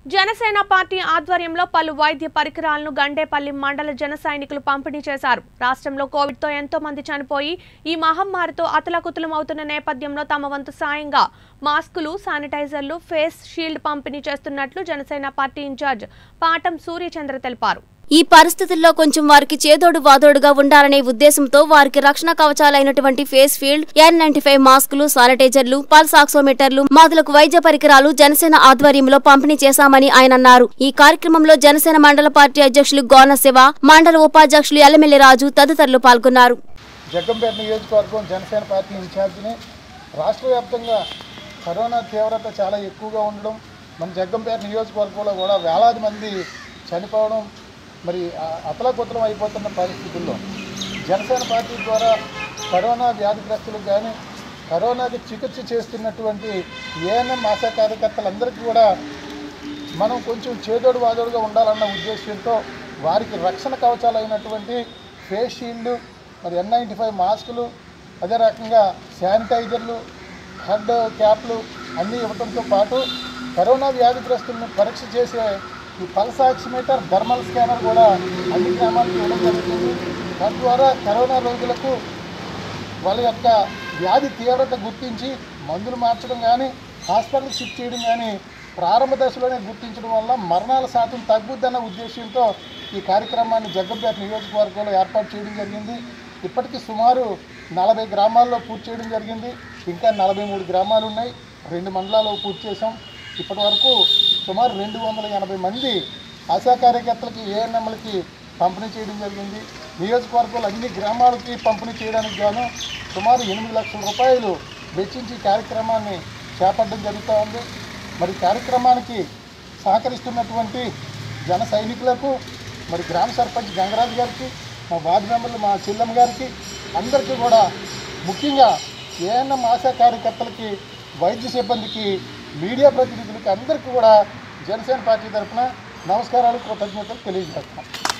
Janasena party ఆధ్వర్యంలో పలు వైద్య పరికరాలను గండేపల్లి మండల జన సైనికులు పంపిణీ చేశారు రాష్ట్రంలో కోవిడ్తో ఎంతో మంది చనిపోయి ఈ మహమ్మారితో అతలకుతలం అవుతున్న నేపథ్యంలో తమ వంతు సాయంగా మాస్కులు శానిటైజర్లు ఫేస్ షీల్డ్ పంపిణీ చేస్తున్నట్లు జనసేన పార్టీ ఇన్ఛార్జ్ పాటం సూర్యచంద్ర తెలిపారు ఈ పరిస్థితుల్లో కొంచెం వారికి చేదోడు వాదోడుగా ఉండాలనే ఉద్దేశంతో వారికి రక్షణ కవచాలైనటువంటి face field N ninety five మాస్కులు శానిటైజర్లు పల్స్ ఆక్సోమీటర్లు మొదలగు వైద్య పరికరాలు జనసేన ఆధ్వర్యంలో పంపిణీ చేశామని ఆయన అన్నారు ఈ కార్యక్రమంలో జనసేన మండల పార్టీ అధ్యక్షులు గోన శివ మండల ఉపాధ్యక్షులు ఎల్లమెల్లి రాజు తదితరులు పాల్గొన్నారు జగ్గంపేట నియోజకవర్గం జనసేన పార్టీ ఇన్ఛార్జిని రాష్ట్ర వ్యాప్తంగా కరోనా తీవ్రత చాలా ఎక్కువగా ఉండడం మన జగ్గంపేట నియోజకవర్గంలో కూడా వేలాది మంది చనిపోవడం మరి ఆ- అతలాకుతలం అయిపోతున్న పరిస్థితుల్లో జనసేన పార్టీ ద్వారా కరోనా వ్యాధిగ్రస్తులకు కానీ కరోనాకి చికిత్స చేస్తున్నటువంటి ఏఎన్ఎం ఆశా కార్యకర్తలందరికీ కూడా మనం కొంచెం చేదోడు వాదోడుగా ఉండాలన్న ఉద్దేశంతో వారికి రక్షణ కవచాలు అయినటువంటి ఫేస్ షీల్డ్ మరి ఎన్ నైంటీ ఫైవ్ మాస్కులు అదే రకంగా శానిటైజర్లు హెడ్ క్యాప్లు అన్నీ ఇవ్వడంతో పాటు కరోనా వ్యాధిగ్రస్తులను పరీక్ష చేసే ఈ పల్స్ ఆక్సిమీటర్ థర్మల్ స్కానర్ కూడా అన్ని గ్రామాలకు ఇవ్వడం జరుగుతుంది తద్వారా కరోనా రోగులకు వాళ్ళ యొక్క వ్యాధి తీవ్రత గుర్తించి మందులు మార్చడం కానీ హాస్పిటల్ షిఫ్ట్ చేయడం కానీ ప్రారంభ దశలోనే గుర్తించడం వల్ల మరణాల శాతం తగ్గుద్దన్న ఉద్దేశంతో ఈ కార్యక్రమాన్ని జగ్గంపేట నియోజకవర్గంలో ఏర్పాటు చేయడం జరిగింది ఇప్పటికీ సుమారు నలభై గ్రామాల్లో పూర్తి చేయడం జరిగింది ఇంకా నలభై మూడు గ్రామాలు ఉన్నాయి రెండు మండలాలు పూర్తి చేసాం ఇప్పటి వరకు సుమారు రెండు వందల ఎనభై మంది ఆశా కార్యకర్తలకి ఏఎన్ఎంలకి పంపిణీ చేయడం జరిగింది నియోజకవర్గంలో అన్ని గ్రామాలకి పంపిణీ చేయడానికి గాను సుమారు ఎనిమిది లక్షల రూపాయలు వెచ్చించి ఈ కార్యక్రమాన్ని చేపట్టడం జరుగుతూ ఉంది మరి ఈ కార్యక్రమానికి సహకరిస్తున్నటువంటి జన సైనికులకు మరి గ్రామ సర్పంచ్ గంగరాజు గారికి మా వార్డు మెంబర్లు మా చెల్లెమ్మ గారికి అందరికీ కూడా ముఖ్యంగా ఏఎన్ఎం ఆశా కార్యకర్తలకి వైద్య సిబ్బందికి మీడియా ప్రతినిధులకి అందరికీ కూడా జనసేన పార్టీ తరఫున నమస్కారాలు కృతజ్ఞతలు తెలియజేస్తున్నాం